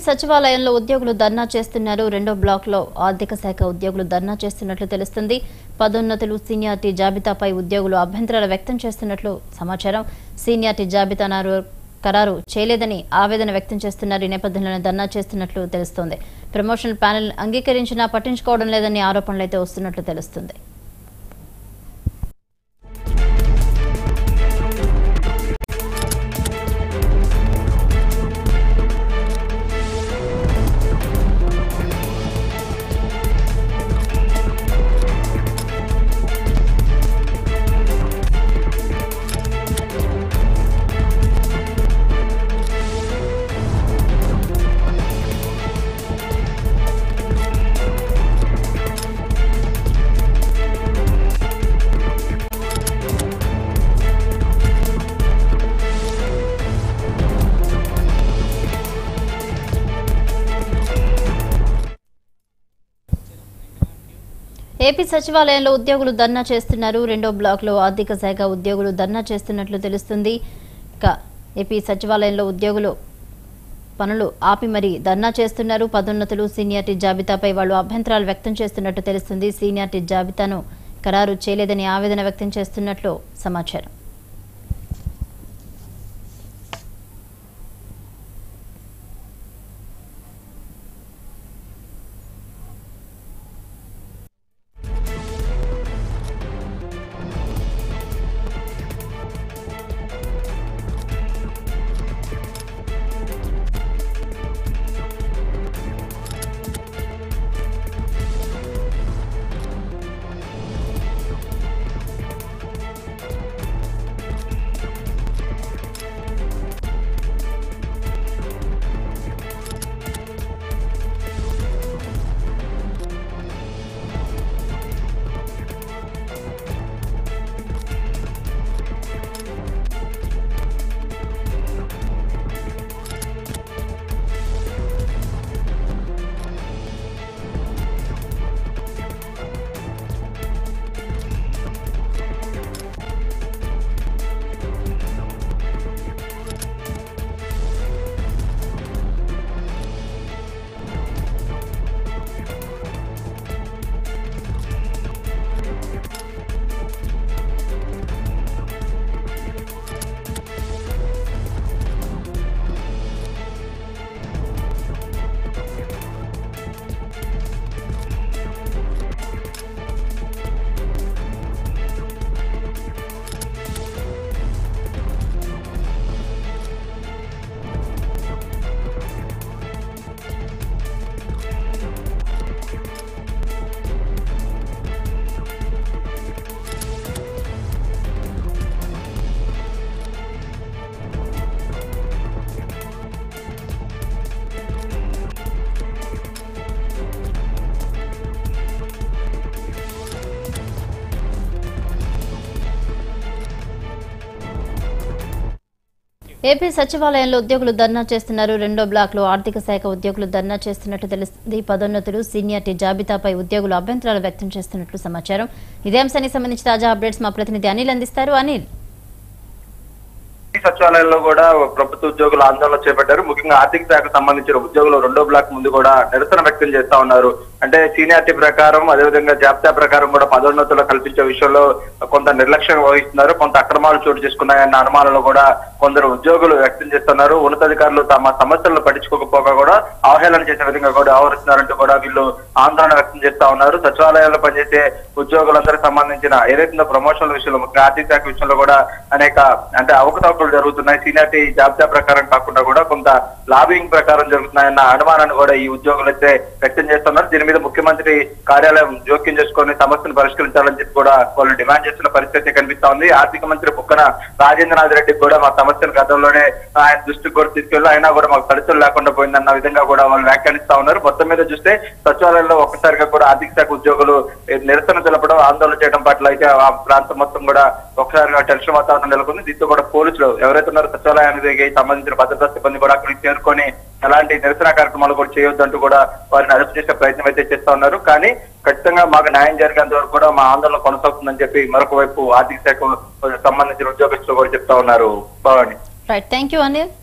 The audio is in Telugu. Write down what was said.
సచివాలయంలో ఉద్యోగులు ధర్నా చేస్తున్నారు రెండో బ్లాక్ లో ఆర్థిక శాఖ ఉద్యోగులు ధర్నా చేస్తున్నట్లు తెలుస్తుంది పదోన్నతులు సీనియారిటీ జాబితాపై ఉద్యోగులు అభ్యంతరాలు వ్యక్తం చేస్తున్నట్లు సమాచారం సీనియారిటీ జాబితా నారు- ఖరారు చేయలేదని ఆవేదన వ్యక్తం చేస్తున్నారు ఈ నేపథ్యంలోనే ధర్నా చేస్తున్నట్లు తెలుస్తోంది ప్రమోషన్ ప్యానెల్ అంగీకరించినా పట్టించుకోవడం లేదని ఆరోపణలు అయితే వస్తున్నట్లు తెలుస్తుంది ఏపీ సచివాలయంలో ఉద్యోగులు ధర్నా చేస్తున్నారు రెండో బ్లాక్లో ఆర్థిక శాఖ ఉద్యోగులు ధర్నా చేస్తున్నట్లు తెలుస్తుంది ఇక ఏపీ సచివాలయంలో ఉద్యోగులు పనులు ఆపి మరీ ధర్నా చేస్తున్నారు పదోన్నతులు సీనియారిటీ జాబితాపై వాళ్ళు అభ్యంతరాలు వ్యక్తం చేస్తున్నట్టు తెలుస్తుంది సీనియారిటీ జాబితాను ఖరారు చేయలేదని ఆవేదన వ్యక్తం చేస్తున్నట్లు సమాచారం ఏపీ సచివాలయంలో ఉద్యోగులు ధర్నా చేస్తున్నారు రెండో బ్లాక్ లో ఆర్థిక శాఖ ఉద్యోగులు ధర్నా చేస్తున్నట్టు తెలుస్తుంది పదోన్నతులు సీనియారిటీ జాబితాపై ఉద్యోగులు అభ్యంతరాలు వ్యక్తం చేస్తున్నట్లు సమాచారం ఇదే అంశానికి సంబంధించి తాజా అప్డేట్స్ మా ప్రతినిధి అనిల్ అందిస్తారు అనిల్ ఈ సచివాలయంలో కూడా ప్రభుత్వ ఉద్యోగులు ఆందోళన చేపట్టారు ముఖ్యంగా ఆర్థిక శాఖకు సంబంధించిన ఉద్యోగులు రెండో బ్లాక్ ముందు కూడా నిరసన వ్యక్తం చేస్తా ఉన్నారు అంటే సీనియారిటీ ప్రకారం అదేవిధంగా జాబితా ప్రకారం కూడా పదోన్నతులు కల్పించే విషయంలో కొంత నిర్లక్ష్యం వహిస్తున్నారు కొంత అక్రమాలు చోటు చేసుకున్నాయన్న అనుమానాలు కూడా కొందరు ఉద్యోగులు వ్యక్తం చేస్తున్నారు ఉన్నతాధికారులు తమ సమస్యలను పట్టించుకోకపోగా కూడా అవహేళన చేసే విధంగా కూడా వ్యవహరిస్తున్నారంటూ కూడా వీళ్ళు ఆందోళన వ్యక్తం చేస్తా ఉన్నారు సచివాలయాల్లో పనిచేసే ఉద్యోగులందరికి సంబంధించిన ఏదైతుందో ప్రమోషన్ల విషయంలో ముఖ్య ఆర్థిక శాఖ విషయంలో కూడా అనేక అంటే అవకతవకలు జరుగుతున్నాయి సీనియారిటీ జాబితా ప్రకారం కాకుండా కూడా కొంత లాబింగ్ ప్రకారం జరుగుతున్నాయన్న అనుమానాన్ని కూడా ఈ ఉద్యోగులు అయితే వ్యక్తం చేస్తున్నారు దీని మీద ముఖ్యమంత్రి కార్యాలయం జోక్యం చేసుకొని సమస్యను పరిష్కరించాలని చెప్పి కూడా వాళ్ళు డిమాండ్ చేస్తున్న పరిస్థితి కనిపిస్తా ఉంది ఆర్థిక మంత్రి బుక్కన రాజేంద్రనాథ్ రెడ్డి కూడా మా సమస్యను గతంలోనే ఆయన దృష్టికి కూడా తీసుకెళ్ళి అయినా కూడా మాకు ఫలితం లేకుండా పోయిందన్న విధంగా కూడా వాళ్ళు వ్యాఖ్యానిస్తా ఉన్నారు మొత్తం మీద చూస్తే సచివాలయంలో ఒక్కసారిగా కూడా ఆర్థిక శాఖ ఉద్యోగులు ఏ, నిరసన తెలపడం ఆందోళన చేయడం పట్ల అయితే ఆ ప్రాంతం మొత్తం కూడా ఒకసారిగా టెన్షన్ వాతావరణం నెలకొంది దీంతో కూడా పోలీసులు ఎవరైతే ఉన్నారో సచివాలయానికి సంబంధించిన భద్రతా సిబ్బంది కూడా అక్కడికి చేరుకొని ఎలాంటి నిరసన కార్యక్రమాలు కూడా చేయొద్దంటూ కూడా వారిని అదుపు చేసే ప్రయత్నం అయితే చేస్తా ఉన్నారు కానీ ఖచ్చితంగా మాకు న్యాయం జరిగేంత వరకు కూడా మా ఆందోళన కొనసాగుతుందని చెప్పి మరొక వైపు ఆర్థిక శాఖ సంబంధించిన ఉద్యోగస్తులు కూడా చెప్తా ఉన్నారు Bhavani right thank you Anil